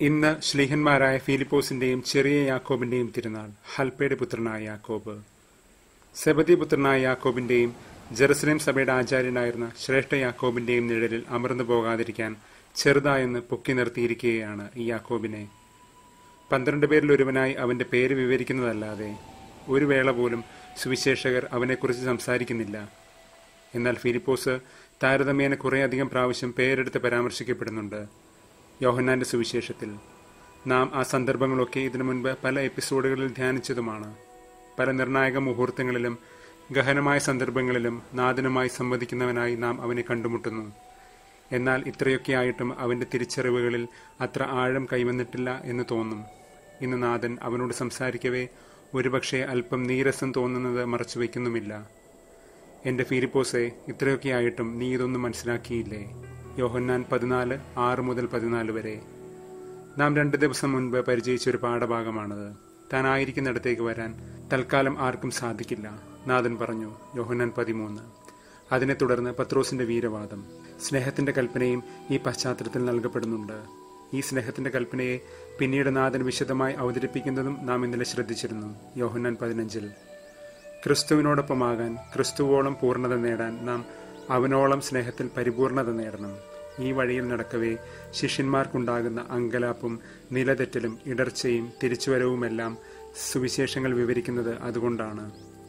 ഇന്ന് ശ്ലീഹന്മാരായ ഫിലിപ്പോസിന്റെയും ചെറിയ യാക്കോബിന്റെയും തിരുനാൾ ഹൽപ്പയുടെ പുത്രനായ യാക്കോബ് സെബതി പുത്രനായ യാക്കോബിന്റെയും ജെറുസലേം സഭയുടെ ആചാര്യനായിരുന്ന ശ്രേഷ്ഠ യാക്കോബിന്റെയും നിഴലിൽ അമർന്നു പോകാതിരിക്കാൻ ചെറുതായെന്ന് പൊക്കി നിർത്തിയിരിക്കുകയാണ് ഈ യാക്കോബിനെ പന്ത്രണ്ട് പേരിൽ ഒരുവനായി അവന്റെ പേര് വിവരിക്കുന്നതല്ലാതെ ഒരു വേള പോലും സുവിശേഷകർ അവനെക്കുറിച്ച് സംസാരിക്കുന്നില്ല എന്നാൽ ഫിലിപ്പോസ് താരതമ്യേന കുറേയധികം പ്രാവശ്യം പേരെടുത്ത് പരാമർശിക്കപ്പെടുന്നുണ്ട് യോഹന്നാന്റെ സുവിശേഷത്തിൽ നാം ആ സന്ദർഭങ്ങളൊക്കെ ഇതിനു മുൻപ് പല എപ്പിസോഡുകളിൽ ധ്യാനിച്ചതുമാണ് പല നിർണായക മുഹൂർത്തങ്ങളിലും ഗഹനമായ സന്ദർഭങ്ങളിലും നാഥനുമായി സംവദിക്കുന്നവനായി നാം അവനെ കണ്ടുമുട്ടുന്നു എന്നാൽ ഇത്രയൊക്കെ ആയിട്ടും അവന്റെ തിരിച്ചറിവുകളിൽ അത്ര ആഴം കൈവന്നിട്ടില്ല എന്ന് തോന്നും ഇന്ന് നാഥൻ അവനോട് സംസാരിക്കവേ ഒരുപക്ഷെ അല്പം നീരസം തോന്നുന്നത് മറച്ചുവെക്കുന്നുമില്ല എന്റെ ഫിലിപ്പോസെ ഇത്രയൊക്കെ ആയിട്ടും നീ ഇതൊന്നും മനസ്സിലാക്കിയില്ലേ യോഹന്നാൻ പതിനാല് ആറ് മുതൽ പതിനാല് വരെ നാം രണ്ട് ദിവസം മുൻപ് പരിചയിച്ച ഒരു പാഠഭാഗമാണത് താൻ ആയിരിക്കുന്നിടത്തേക്ക് വരാൻ തൽക്കാലം ആർക്കും സാധിക്കില്ല നാഥൻ പറഞ്ഞു യോഹന്നാൻ പതിമൂന്ന് അതിനെ തുടർന്ന് പത്രോസിന്റെ വീരവാദം സ്നേഹത്തിന്റെ കൽപ്പനയും ഈ പശ്ചാത്തലത്തിൽ നൽകപ്പെടുന്നുണ്ട് ഈ സ്നേഹത്തിന്റെ കൽപ്പനയെ പിന്നീട് നാഥൻ വിശദമായി അവതരിപ്പിക്കുന്നതും നാം ഇന്നലെ ശ്രദ്ധിച്ചിരുന്നു യോഹന്നാൻ പതിനഞ്ചിൽ ക്രിസ്തുവിനോടൊപ്പമാകാൻ ക്രിസ്തുവോളം പൂർണ്ണത നേടാൻ നാം അവനോളം സ്നേഹത്തിൽ പരിപൂർണത നേടണം ഈ വഴിയിൽ നടക്കവേ ശിഷ്യന്മാർക്കുണ്ടാകുന്ന അങ്കലാപ്പും നിലതെറ്റലും ഇടർച്ചയും തിരിച്ചുവരവുമെല്ലാം സുവിശേഷങ്ങൾ വിവരിക്കുന്നത് അതുകൊണ്ടാണ്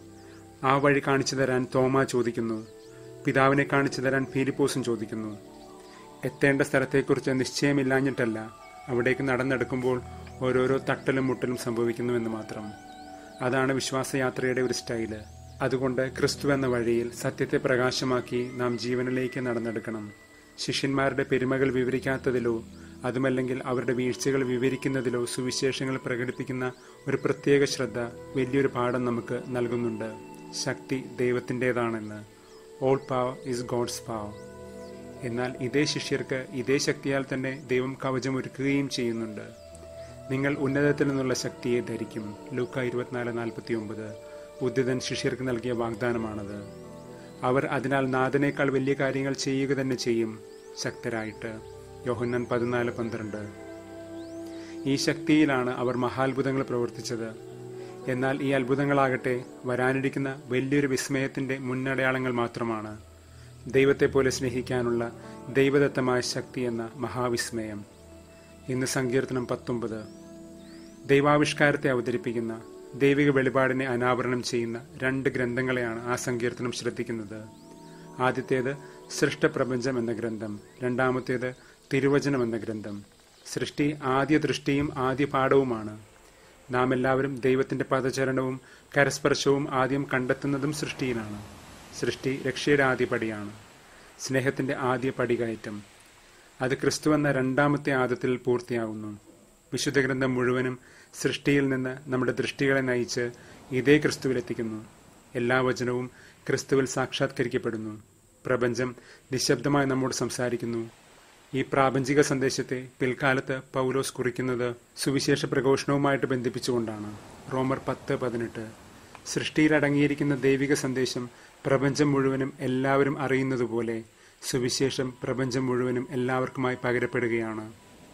ആ വഴി കാണിച്ചു തരാൻ തോമ ചോദിക്കുന്നു പിതാവിനെ കാണിച്ചു തരാൻ ഫിലിപ്പോസും ചോദിക്കുന്നു എത്തേണ്ട സ്ഥലത്തെക്കുറിച്ച് നിശ്ചയമില്ലാഞ്ഞിട്ടല്ല അവിടേക്ക് നടന്നെടുക്കുമ്പോൾ ഓരോരോ തട്ടലും മുട്ടലും സംഭവിക്കുന്നുവെന്ന് മാത്രം അതാണ് വിശ്വാസയാത്രയുടെ ഒരു സ്റ്റൈല് അതുകൊണ്ട് ക്രിസ്തു എന്ന വഴിയിൽ സത്യത്തെ പ്രകാശമാക്കി നാം ജീവനിലേക്ക് നടന്നെടുക്കണം ശിഷ്യന്മാരുടെ പെരുമകൾ വിവരിക്കാത്തതിലോ അതുമല്ലെങ്കിൽ അവരുടെ വീഴ്ചകൾ വിവരിക്കുന്നതിലോ സുവിശേഷങ്ങൾ പ്രകടിപ്പിക്കുന്ന ഒരു പ്രത്യേക ശ്രദ്ധ വലിയൊരു പാഠം നമുക്ക് നൽകുന്നുണ്ട് ശക്തി ദൈവത്തിൻ്റെതാണെന്ന് all power is God's power എന്നാൽ ഇതേ ശിഷ്യർക്ക് ഇതേ ശക്തിയാൽ തന്നെ ദൈവം കവചമൊരുക്കുകയും ചെയ്യുന്നുണ്ട് നിങ്ങൾ ഉന്നതത്തിൽ നിന്നുള്ള ശക്തിയെ ധരിക്കും ലൂക്ക ഇരുപത്തിനാല് നാൽപ്പത്തി ഒമ്പത് ഉദ്യതൻ ശിഷ്യർക്ക് നൽകിയ വാഗ്ദാനമാണത് അവർ അതിനാൽ നാഥനേക്കാൾ വലിയ കാര്യങ്ങൾ ചെയ്യുക തന്നെ ചെയ്യും ശക്തരായിട്ട് യോഹന്നൻ പതിനാല് പന്ത്രണ്ട് ഈ ശക്തിയിലാണ് അവർ മഹാത്ഭുതങ്ങൾ പ്രവർത്തിച്ചത് എന്നാൽ ഈ അത്ഭുതങ്ങളാകട്ടെ വരാനിരിക്കുന്ന വലിയൊരു വിസ്മയത്തിന്റെ മുന്നടയാളങ്ങൾ മാത്രമാണ് ദൈവത്തെ പോലെ സ്നേഹിക്കാനുള്ള ദൈവദത്തമായ ശക്തി എന്ന മഹാവിസ്മയം ഇന്ന് സങ്കീർത്തനം പത്തൊമ്പത് ദൈവാവിഷ്കാരത്തെ അവതരിപ്പിക്കുന്ന ദൈവിക വെളിപാടിനെ അനാവരണം ചെയ്യുന്ന രണ്ട് ഗ്രന്ഥങ്ങളെയാണ് ആ സങ്കീർത്തനം ശ്രദ്ധിക്കുന്നത് ആദ്യത്തേത് സൃഷ്ടപ്രപഞ്ചം എന്ന ഗ്രന്ഥം രണ്ടാമത്തേത് തിരുവചനം എന്ന ഗ്രന്ഥം സൃഷ്ടി ആദ്യ ദൃഷ്ടിയും ആദ്യ പാഠവുമാണ് നാം എല്ലാവരും ദൈവത്തിന്റെ പദചരണവും കരസ്പർശവും ആദ്യം കണ്ടെത്തുന്നതും സൃഷ്ടിയിലാണ് സൃഷ്ടി രക്ഷയുടെ ആദ്യ പടിയാണ് സ്നേഹത്തിന്റെ ആദ്യ പടികയറ്റം അത് ക്രിസ്തു എന്ന രണ്ടാമത്തെ ആദത്തിൽ പൂർത്തിയാകുന്നു വിശുദ്ധ ഗ്രന്ഥം മുഴുവനും സൃഷ്ടിയിൽ നിന്ന് നമ്മുടെ ദൃഷ്ടികളെ നയിച്ച് ഇതേ ക്രിസ്തുവിലെത്തിക്കുന്നു എല്ലാ വചനവും ക്രിസ്തുവിൽ സാക്ഷാത്കരിക്കപ്പെടുന്നു പ്രപഞ്ചം നിശബ്ദമായി നമ്മോട് സംസാരിക്കുന്നു ഈ പ്രാപഞ്ചിക സന്ദേശത്തെ പിൽക്കാലത്ത് പൗലോസ് കുറിക്കുന്നത് സുവിശേഷ പ്രഘോഷണവുമായിട്ട് ബന്ധിപ്പിച്ചുകൊണ്ടാണ് റോമർ പത്ത് പതിനെട്ട് സൃഷ്ടിയിൽ അടങ്ങിയിരിക്കുന്ന ദൈവിക സന്ദേശം പ്രപഞ്ചം മുഴുവനും എല്ലാവരും അറിയുന്നതുപോലെ സുവിശേഷം പ്രപഞ്ചം മുഴുവനും എല്ലാവർക്കുമായി പകരപ്പെടുകയാണ്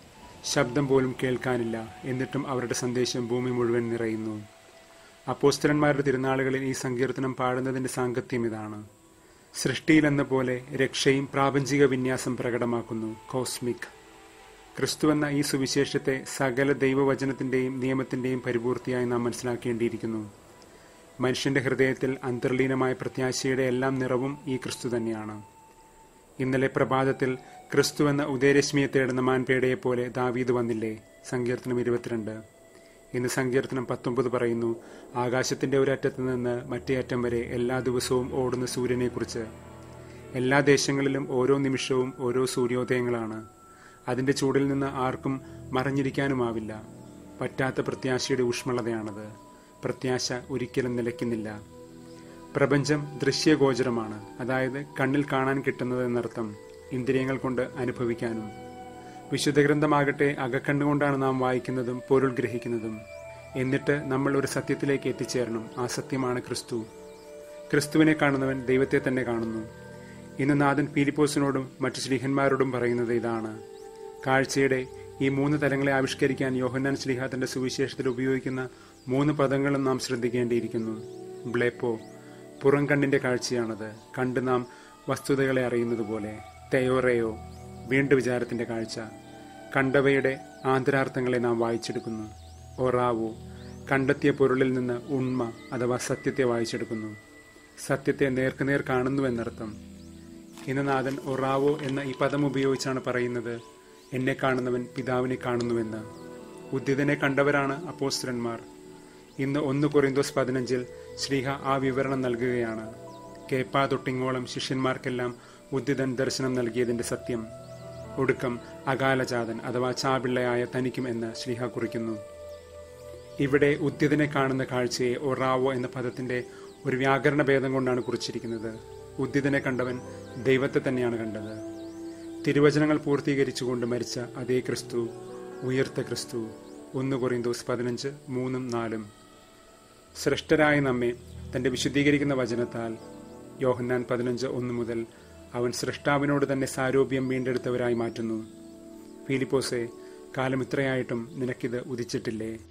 ശബ്ദം പോലും കേൾക്കാനില്ല എന്നിട്ടും അവരുടെ സന്ദേശം ഭൂമി മുഴുവൻ നിറയുന്നു അപ്പോസ്തലന്മാരുടെ തിരുനാളുകളിൽ ഈ സങ്കീർത്തനം പാടുന്നതിന്റെ സാങ്കത്യം ഇതാണ് സൃഷ്ടിയിലെന്ന പോലെ രക്ഷയും പ്രാപഞ്ചിക വിന്യാസം പ്രകടമാക്കുന്നു കോസ്മിക് ക്രിസ്തുവെന്ന ഈ സുവിശേഷത്തെ സകല ദൈവവചനത്തിന്റെയും നിയമത്തിന്റെയും പരിപൂർത്തിയായി നാം മനസ്സിലാക്കേണ്ടിയിരിക്കുന്നു മനുഷ്യന്റെ ഹൃദയത്തിൽ അന്തർലീനമായ പ്രത്യാശയുടെ എല്ലാം നിറവും ഈ ക്രിസ്തു തന്നെയാണ് ഇന്നലെ പ്രഭാതത്തിൽ ക്രിസ്തു എന്ന ഉദയരശ്മിയെ തേടുന്ന മാൻപേടയെ പോലെ ദാവീദ് വന്നില്ലേ സങ്കീർത്തനം ഇരുപത്തിരണ്ട് ഇന്ന് സങ്കീർത്തനം പത്തൊമ്പത് പറയുന്നു ആകാശത്തിന്റെ ഒരറ്റത്ത് നിന്ന് മറ്റേ അറ്റം വരെ എല്ലാ ദിവസവും ഓടുന്ന സൂര്യനെക്കുറിച്ച് എല്ലാ ദേശങ്ങളിലും ഓരോ നിമിഷവും ഓരോ സൂര്യോദയങ്ങളാണ് അതിന്റെ ചൂടിൽ നിന്ന് ആർക്കും മറഞ്ഞിരിക്കാനുമാവില്ല പറ്റാത്ത പ്രത്യാശയുടെ ഊഷ്മളതയാണത് പ്രത്യാശ ഒരിക്കലും നിലയ്ക്കുന്നില്ല പ്രപഞ്ചം ദൃശ്യഗോചരമാണ് അതായത് കണ്ണിൽ കാണാൻ കിട്ടുന്നത് എന്നർത്ഥം ഇന്ദ്രിയങ്ങൾ കൊണ്ട് അനുഭവിക്കാനും വിശുദ്ധ ഗ്രന്ഥമാകട്ടെ അകക്കണ്ണുകൊണ്ടാണ് നാം വായിക്കുന്നതും പൊരുൾ ഗ്രഹിക്കുന്നതും എന്നിട്ട് നമ്മൾ ഒരു സത്യത്തിലേക്ക് എത്തിച്ചേരണം ആ സത്യമാണ് ക്രിസ്തു ക്രിസ്തുവിനെ കാണുന്നവൻ ദൈവത്തെ തന്നെ കാണുന്നു ഇന്ന് നാഥൻ പീലിപ്പോസിനോടും മറ്റു ശ്രീഹന്മാരോടും പറയുന്നത് ഇതാണ് കാഴ്ചയുടെ ഈ മൂന്ന് തലങ്ങളെ ആവിഷ്കരിക്കാൻ യോഹന്നാൻ ശ്ലീഹ തന്റെ സുവിശേഷത്തിൽ ഉപയോഗിക്കുന്ന മൂന്ന് പദങ്ങളും നാം ശ്രദ്ധിക്കേണ്ടിയിരിക്കുന്നു ബ്ലേപ്പോ പുറം കണ്ണിന്റെ കാഴ്ചയാണത് കണ്ട് നാം വസ്തുതകളെ അറിയുന്നത് പോലെ തെയോറയോ വീണ്ടു വിചാരത്തിന്റെ കാഴ്ച കണ്ടവയുടെ ആന്തരാർത്ഥങ്ങളെ നാം വായിച്ചെടുക്കുന്നു ഒറാവു കണ്ടെത്തിയ പൊരുളിൽ നിന്ന് ഉണ്മ അഥവാ സത്യത്തെ വായിച്ചെടുക്കുന്നു സത്യത്തെ നേർക്കുനേർ കാണുന്നു എന്നർത്ഥം ഇന്ന് നാഥൻ ഒറാവോ എന്ന ഈ പദം ഉപയോഗിച്ചാണ് പറയുന്നത് എന്നെ കാണുന്നവൻ പിതാവിനെ കാണുന്നുവെന്ന് ഉദ്യതനെ കണ്ടവരാണ് അപ്പോസ്തരന്മാർ ഇന്ന് ഒന്ന് കൊറിന്തോസ് പതിനഞ്ചിൽ ശ്രീഹ ആ വിവരണം നൽകുകയാണ് കേപ്പാ തൊട്ടിങ്ങോളം ശിഷ്യന്മാർക്കെല്ലാം ഉദ്യതൻ ദർശനം നൽകിയതിന്റെ സത്യം ഒടുക്കം അകാലജാതൻ അഥവാ ചാപിള്ളയായ തനിക്കും എന്ന് ശ്രീഹ കുറിക്കുന്നു ഇവിടെ ഉദ്യതനെ കാണുന്ന കാഴ്ചയെ ഒറാവോ എന്ന പദത്തിന്റെ ഒരു വ്യാകരണ ഭേദം കൊണ്ടാണ് കുറിച്ചിരിക്കുന്നത് ഉദ്യതനെ കണ്ടവൻ ദൈവത്തെ തന്നെയാണ് കണ്ടത് തിരുവചനങ്ങൾ പൂർത്തീകരിച്ചുകൊണ്ട് മരിച്ച അതേ ക്രിസ്തു ഉയർത്ത ക്രിസ്തു ഒന്ന് കൊറിന്തോസ് പതിനഞ്ച് മൂന്നും നാലും സൃഷ്ടരായ നമ്മെ തന്റെ വിശുദ്ധീകരിക്കുന്ന വചനത്താൽ യോഹന്നാൻ പതിനഞ്ച് ഒന്ന് മുതൽ അവൻ സൃഷ്ടാവിനോട് തന്നെ സാരോപ്യം വീണ്ടെടുത്തവരായി മാറ്റുന്നു ഫിലിപ്പോസെ കാലം ഇത്രയായിട്ടും നിനക്കിത് ഉദിച്ചിട്ടില്ലേ